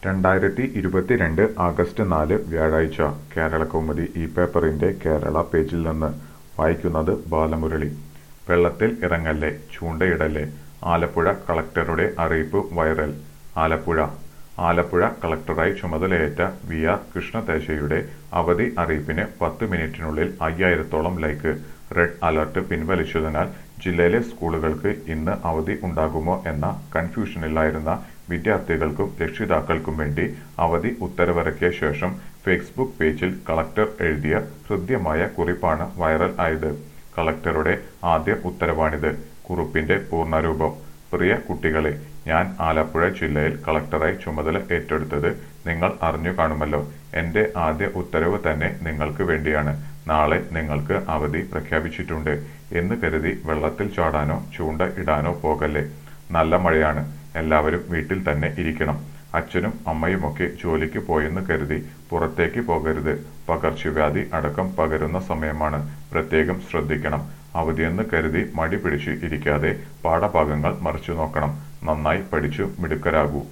രണ്ടായിരത്തി ഇരുപത്തിരണ്ട് ആഗസ്റ്റ് നാല് വ്യാഴാഴ്ച കേരളകൗമുദി ഈ പേപ്പറിന്റെ കേരള പേജിൽ നിന്ന് വായിക്കുന്നത് ബാലമുരളി വെള്ളത്തിൽ ഇറങ്ങല്ലേ ചൂണ്ടയിടല്ലേ ആലപ്പുഴ കളക്ടറുടെ അറിയിപ്പ് വൈറൽ ആലപ്പുഴ ആലപ്പുഴ കളക്ടറായി ചുമതലയേറ്റ വി ആർ കൃഷ്ണതേശയുടെ അവധി അറിയിപ്പിന് പത്ത് മിനിറ്റിനുള്ളിൽ അയ്യായിരത്തോളം ലൈക്ക് റെഡ് അലർട്ട് പിൻവലിച്ചതിനാൽ ജില്ലയിലെ സ്കൂളുകൾക്ക് ഇന്ന് അവധി ഉണ്ടാകുമോ എന്ന കൺഫ്യൂഷനിലായിരുന്ന വിദ്യാർത്ഥികൾക്കും രക്ഷിതാക്കൾക്കും വേണ്ടി അവധി ഉത്തരവിറക്കിയ ശേഷം ഫേസ്ബുക്ക് പേജിൽ കളക്ടർ എഴുതിയ ഹൃദ്യമായ കുറിപ്പാണ് വൈറൽ ആയത് കളക്ടറുടെ ആദ്യ ഉത്തരവാണിത് കുറിപ്പിന്റെ പൂർണ്ണരൂപം പ്രിയ കുട്ടികളെ ഞാൻ ആലപ്പുഴ ജില്ലയിൽ കളക്ടറായി ചുമതല ഏറ്റെടുത്തത് നിങ്ങൾ അറിഞ്ഞു കാണുമല്ലോ എന്റെ ആദ്യ ഉത്തരവ് തന്നെ നിങ്ങൾക്ക് വേണ്ടിയാണ് നാളെ നിങ്ങൾക്ക് അവധി പ്രഖ്യാപിച്ചിട്ടുണ്ട് എന്ന് കരുതി വെള്ളത്തിൽ ചാടാനോ ചൂണ്ട ഇടാനോ പോകല്ലേ നല്ല മഴയാണ് എല്ലാവരും വീട്ടിൽ തന്നെ ഇരിക്കണം അച്ഛനും അമ്മയുമൊക്കെ ജോലിക്ക് പോയെന്ന് കരുതി പുറത്തേക്ക് പോകരുത് പകർച്ചവ്യാധി അടക്കം പകരുന്ന സമയമാണ് പ്രത്യേകം ശ്രദ്ധിക്കണം അവധിയെന്ന് കരുതി മടി പിടിച്ച് ഇരിക്കാതെ പാഠഭാഗങ്ങൾ മറിച്ചു നോക്കണം നന്നായി പഠിച്ചു മിടുക്കരാകൂ